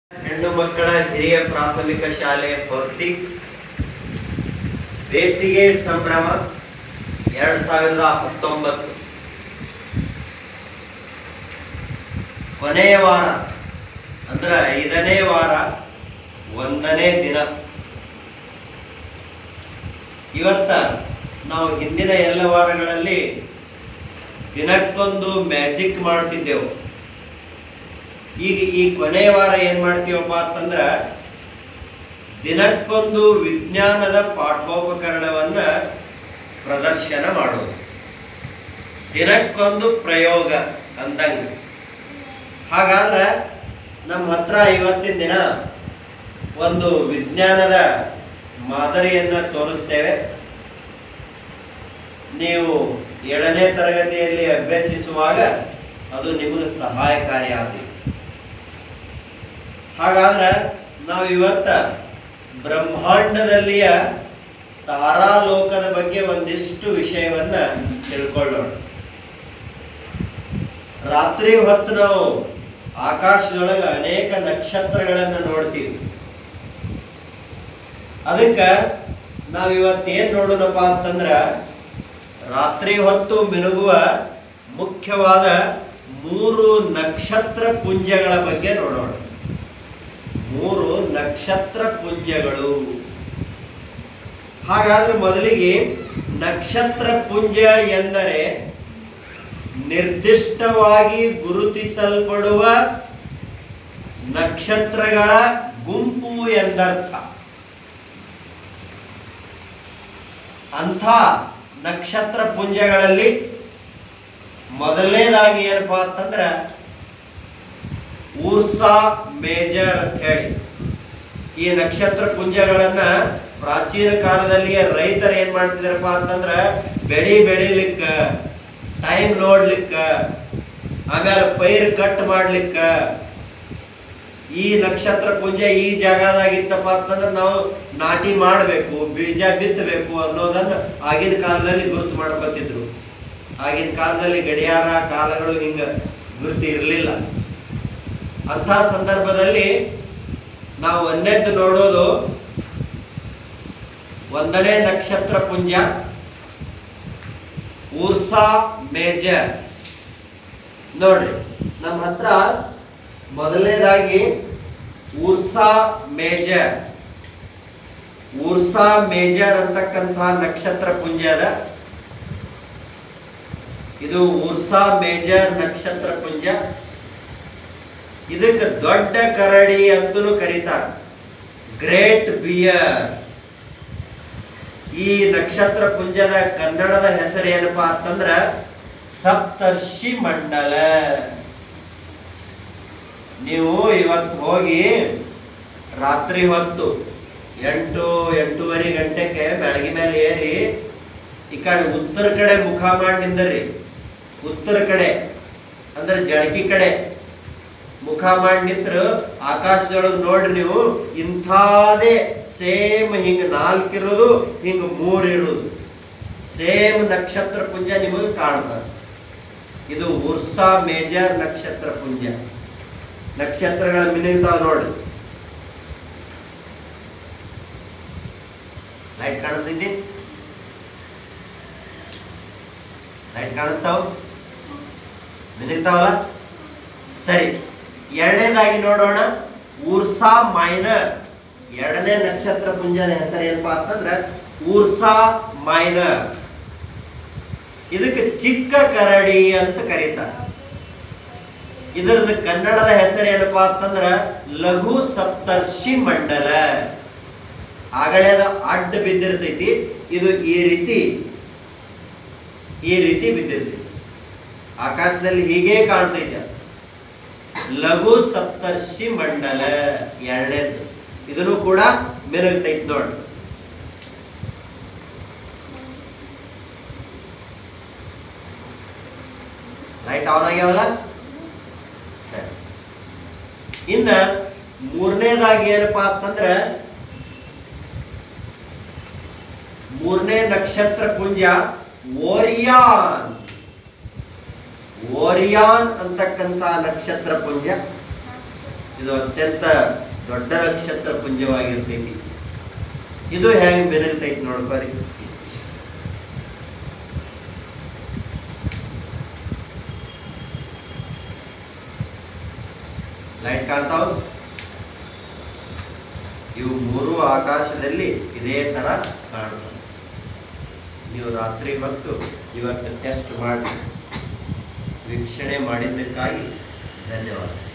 ಹೆಣ್ಣು ಮಕ್ಕಳ ಹಿರಿಯ ಪ್ರಾಥಮಿಕ ಶಾಲೆ ಭರ್ತಿ ಬೇಸಿಗೆ ಸಂಭ್ರಮ ಎರಡ್ ಸಾವಿರದ ಹತ್ತೊಂಬತ್ತು ಕೊನೆಯ ವಾರ ಅಂದ್ರ ಐದನೇ ವಾರ ಒಂದನೇ ದಿನ ಇವತ್ತ ನಾವು ಹಿಂದಿನ ಎಲ್ಲ ವಾರಗಳಲ್ಲಿ ದಿನಕ್ಕೊಂದು ಮ್ಯಾಜಿಕ್ ಮಾಡ್ತಿದ್ದೆವು ಈಗ ಈ ಕೊನೆಯ ವಾರ ಏನ್ ಮಾಡ್ತೀವಪ್ಪ ಅಂತಂದ್ರ ದಿನಕ್ಕೊಂದು ವಿಜ್ಞಾನದ ಪಾಠೋಪಕರಣವನ್ನ ಪ್ರದರ್ಶನ ಮಾಡೋದು ದಿನಕ್ಕೊಂದು ಪ್ರಯೋಗ ಅಂದಂಗ ಹಾಗಾದ್ರೆ ನಮ್ಮ ಹತ್ರ ಇವತ್ತಿನ ದಿನ ಒಂದು ವಿಜ್ಞಾನದ ಮಾದರಿಯನ್ನ ತೋರಿಸ್ತೇವೆ ನೀವು ಏಳನೇ ತರಗತಿಯಲ್ಲಿ ಅಭ್ಯಸಿಸುವಾಗ ಅದು ನಿಮಗೆ ಸಹಾಯಕಾರಿ ಆಗ್ತದೆ ಹಾಗಾದ್ರೆ ನಾವು ಇವತ್ತ ಬ್ರಹ್ಮಾಂಡದಲ್ಲಿಯ ತಾರಾಲೋಕದ ಬಗ್ಗೆ ಒಂದಿಷ್ಟು ವಿಷಯವನ್ನ ತಿಳ್ಕೊಳ್ಳೋಣ ರಾತ್ರಿ ಹೊತ್ತು ನಾವು ಆಕಾಶದೊಳಗೆ ಅನೇಕ ನಕ್ಷತ್ರಗಳನ್ನ ನೋಡ್ತೀವಿ ಅದಕ್ಕ ನಾವು ಇವತ್ತೇನ್ ನೋಡೋಣಪ್ಪ ಅಂತಂದ್ರ ರಾತ್ರಿ ಹೊತ್ತು ಮಿನುಗುವ ಮುಖ್ಯವಾದ ಮೂರು ನಕ್ಷತ್ರ ಪುಂಜಗಳ ಬಗ್ಗೆ ನೋಡೋಣ ಮೂರು ನಕ್ಷತ್ರ ಪುಂಜಗಳು ಹಾಗಾದ್ರೆ ಮೊದಲಿಗೆ ನಕ್ಷತ್ರ ಪುಂಜ ಎಂದರೆ ನಿರ್ದಿಷ್ಟವಾಗಿ ಗುರುತಿಸಲ್ಪಡುವ ನಕ್ಷತ್ರಗಳ ಗುಂಪು ಎಂದರ್ಥ ಅಂಥ ನಕ್ಷತ್ರ ಪುಂಜಗಳಲ್ಲಿ ಮೊದಲನೇದಾಗಿ ಏನಪ್ಪಾ ಅಂತಂದ್ರ ಊರ್ಸಾ ಮೇಜರ್ ಅಂತ ಹೇಳಿ ಈ ನಕ್ಷತ್ರ ಪುಂಜಗಳನ್ನ ಪ್ರಾಚೀನ ಕಾಲದಲ್ಲಿ ರೈತರು ಏನ್ ಮಾಡ್ತಿದ್ರಪ್ಪ ಅಂತಂದ್ರ ಬೆಳಿ ಬೆಳಿಲಿಕ್ಕ ಟೈಮ್ ನೋಡ್ಲಿಕ್ಕ ಆಮೇಲೆ ಪೈರ್ ಕಟ್ ಮಾಡ್ಲಿಕ್ಕ ಈ ನಕ್ಷತ್ರ ಪುಂಜ ಈ ಜಾಗದಾಗಿತ್ತಪ್ಪ ಅಂತಂದ್ರೆ ನಾವು ನಾಟಿ ಮಾಡಬೇಕು ಬೀಜ ಬಿತ್ತಬೇಕು ಅನ್ನೋದನ್ನ ಆಗಿನ ಕಾಲದಲ್ಲಿ ಗುರುತು ಮಾಡ್ಕೊತಿದ್ರು ಆಗಿನ ಕಾಲದಲ್ಲಿ ಗಡಿಯಾರ ಕಾಲಗಳು ಹಿಂಗ ಗುರುತು ಇರಲಿಲ್ಲ ಅಂಥ ಸಂದರ್ಭದಲ್ಲಿ ನಾವು ಒಂದೆದ್ದು ನೋಡೋದು ಒಂದನೇ ನಕ್ಷತ್ರ ಪುಂಜ ಊರ್ಸಾ ಮೇಜರ್ ನೋಡ್ರಿ ನಮ್ಮ ಹತ್ರ ಮೊದಲನೇದಾಗಿ ಊರ್ಸಾ ಮೇಜರ್ ಊರ್ಸಾ ಮೇಜರ್ ಅಂತಕ್ಕಂತಹ ನಕ್ಷತ್ರ ಪುಂಜ ಅದ ಇದು ಊರ್ಸಾ ಮೇಜರ್ ನಕ್ಷತ್ರ ಪುಂಜ ಇದಕ್ಕೆ ದೊಡ್ಡ ಕರಡಿ ಅಂತಲೂ ಕರೀತಾರ ಗ್ರೇಟ್ ಬಿಯರ್ ಈ ನಕ್ಷತ್ರ ಪುಂಜದ ಕನ್ನಡದ ಹೆಸರು ಏನಪ್ಪಾ ಅಂತಂದ್ರ ಸಪ್ತರ್ಷಿ ಮಂಡಲ ನೀವು ಇವತ್ತು ಹೋಗಿ ರಾತ್ರಿ ಹೊತ್ತು ಎಂಟು ಎಂಟೂವರೆ ಗಂಟೆಗೆ ಬೆಳಗ್ಗೆ ಮೇಲೆ ಏರಿ ಈ ಕಡೆ ಉತ್ತರ ಕಡೆ ಮುಖ ಮಾಡಿ ನಿಂದರಿ ಉತ್ತರ ಕಡೆ ಅಂದ್ರೆ ಜಳಕಿ ಕಡೆ ಮುಖ ಮಾಡಿ ನಿಂತ್ರ ಆಕಾಶದೊಳಗೆ ನೋಡ್ರಿ ನೀವು ಇಂಥದೇ ಸೇಮ್ ಹಿಂಗ ನಾಲ್ಕಿರೋದು ಹಿಂಗ ಮೂರಿರೋದು ಸೇಮ್ ನಕ್ಷತ್ರ ಪುಂಜ ನಿಮಗೆ ಕಾಣ್ತದೆ ಇದು ಉರ್ಸಾ ಮೇಜರ್ ನಕ್ಷತ್ರ ಪುಂಜ ನಕ್ಷತ್ರಗಳ ಮಿನುಗ್ತಾವ ನೋಡ್ರಿ ಲೈಟ್ ಕಾಣಿಸ್ತೈತಿ ಲೈಟ್ ಕಾಣಿಸ್ತಾವ ಮಿನುಗ್ತಾವಲ್ಲ ಸರಿ ಎರಡನೇದಾಗಿ ನೋಡೋಣ ಊರ್ಸಾ ಮೈನರ್ ಎರಡನೇ ನಕ್ಷತ್ರ ಪುಂಜದ ಹೆಸರು ಏನಪ್ಪಾ ಅಂತಂದ್ರ ಊರ್ಸಾ ಮೈನರ್ ಇದಕ್ಕೆ ಚಿಕ್ಕ ಕರಡಿ ಅಂತ ಕರೀತಾರೆ ಇದರದ ಕನ್ನಡದ ಹೆಸರು ಏನಪ್ಪಾ ಅಂತಂದ್ರ ಲಘು ಸಪ್ತರ್ಷಿ ಮಂಡಲ ಆಗಲೇ ಅದು ಅಡ್ಡ ಬಿದ್ದಿರ್ತೈತಿ ಇದು ಈ ರೀತಿ ಈ ರೀತಿ ಬಿದ್ದಿರ್ತೈತಿ ಆಕಾಶದಲ್ಲಿ ಹೀಗೆ ಕಾಣ್ತೈತಿ ಅದು. ಲಘು ಸಪ್ತರ್ಷಿ ಮಂಡಲ ಎರಡನೇದ್ದು ಇದನ್ನು ಕೂಡ ಮಿನುಗ್ತೈತಿ ನೋಡಿ ಲೈಟ್ ಆನ್ ಆಗ್ಯಾವಲ್ಲ ಸರಿ ಇನ್ನ ಮೂರನೇದಾಗಿ ಏನಪ್ಪಾ ಅಂತಂದ್ರ ಮೂರನೇ ನಕ್ಷತ್ರ ಪುಂಜ ಓರಿಯಾನ್ ಓರಿಯಾನ್ ಅಂತಕ್ಕಂಥ ನಕ್ಷತ್ರ ಪುಂಜ ಇದು ಅತ್ಯಂತ ದೊಡ್ಡ ನಕ್ಷತ್ರ ಪುಂಜವಾಗಿರ್ತೈತಿ ಇದು ಹೇಗೆ ಬೆರಗತೈತಿ ನೋಡ್ಕೋರಿ ಲೈಟ್ ಕಾಣ್ತಾವ ಇವು ಮೂರು ಆಕಾಶದಲ್ಲಿ ಇದೇ ತರ ಕಾಣ್ತಾವೆ ನೀವು ರಾತ್ರಿ ಹೊತ್ತು ಇವತ್ತು ಟೆಸ್ಟ್ ಮಾಡಿ ವೀಕ್ಷಣೆ ಮಾಡಿದ್ದಕ್ಕಾಗಿ ಧನ್ಯವಾದ